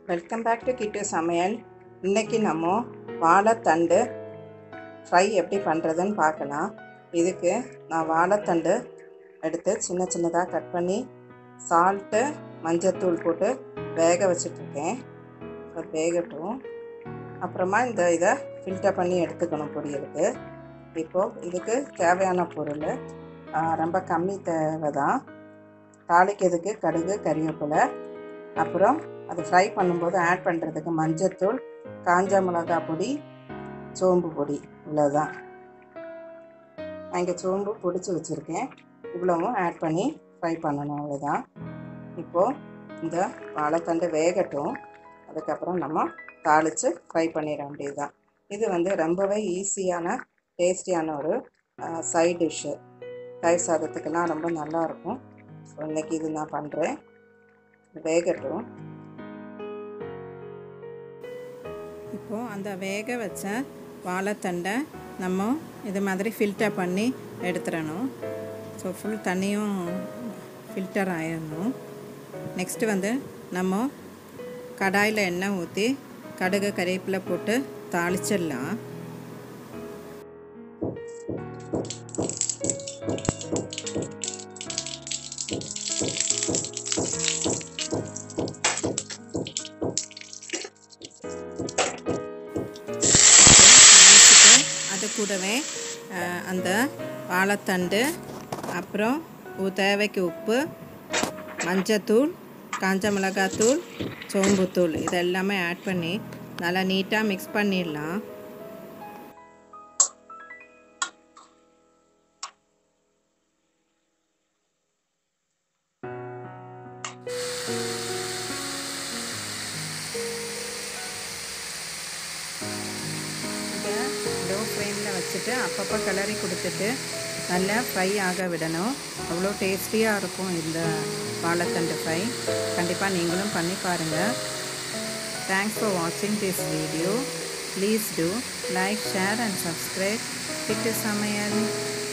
welcome back to கிட்டு சமையல் இன்னைக்கு நம்ம வாழைத்தண்டு ஃப்ரை எப்படி பண்ணுறதுன்னு பார்க்கலாம் இதுக்கு நான் வாழைத்தண்டு எடுத்து சின்ன சின்னதாக கட் பண்ணி சால்ட்டு மஞ்சத்தூள் போட்டு வேக வச்சிட்ருக்கேன் அது வேகட்டும் அப்புறமா இந்த இதை ஃபில்டர் பண்ணி எடுத்துக்கணும் பொரியலுக்கு இப்போது இதுக்கு தேவையான பொருள் ஆ, ரொம்ப கம்மி தேவை தான் தாளிக்கிறதுக்கு கடுகு கறிவேப்பிலை அப்புறம் அது ஃப்ரை பண்ணும்போது ஆட் பண்ணுறதுக்கு மஞ்சத்தூள் காஞ்ச மிளகா பொடி சோம்பு பொடி இவ்வளோதான் நான் இங்கே சோம்பு பொடிச்சு வச்சுருக்கேன் இவ்வளவும் ஆட் பண்ணி ஃப்ரை பண்ணணும் அவ்வளோதான் இப்போது இந்த வாழைத்தண்டு வேகட்டும் அதுக்கப்புறம் நம்ம தாளித்து ஃப்ரை பண்ணிட வேண்டியதுதான் இது வந்து ரொம்பவே ஈஸியான டேஸ்டியான ஒரு சைட் டிஷ்ஷு தயிர் சாதத்துக்கெல்லாம் ரொம்ப நல்லாயிருக்கும் ஸோ இன்றைக்கி இது நான் பண்ணுறேன் வேகட்டும் இப்போது அந்த வேக வச்ச வாழைத்தண்டை நம்ம இது மாதிரி ஃபில்டர் பண்ணி எடுத்துடணும் ஸோ ஃபுல் தண்ணியும் ஃபில்டர் ஆயிடணும் நெக்ஸ்ட்டு வந்து நம்ம கடாயில் எண்ணெய் ஊற்றி கடுகு கறிவேப்பிலை போட்டு தாளிச்சிடலாம் தாளிச்சிட்டு அது கூடவே அஹ், அந்த வாழைத்தண்டு அப்புறம் உ- தேவைக்கு உப்பு மஞ்சத்தூள் காஞ்ச மிளகாத்தூள் சோம்புத்தூள் இது எல்லாமே ஆட் பண்ணி நல்லா நீட்டாக மிக்ஸ் பண்ணிடலாம் இதை லோ ஃப்ளேமில் வச்சுட்டு அப்பப்போ கிளறி கொடுத்துட்டு நல்லா ஃப்ரை ஆக விடணும் அவ்வளோ டேஸ்டியாக இருக்கும் இந்த வாழைத்தண்டு ஃப்ரை கண்டிப்பாக நீங்களும் பண்ணி பாருங்கள் தேங்க்ஸ் ஃபார் வாட்சிங் this video please do like share and subscribe Kittu சமையல்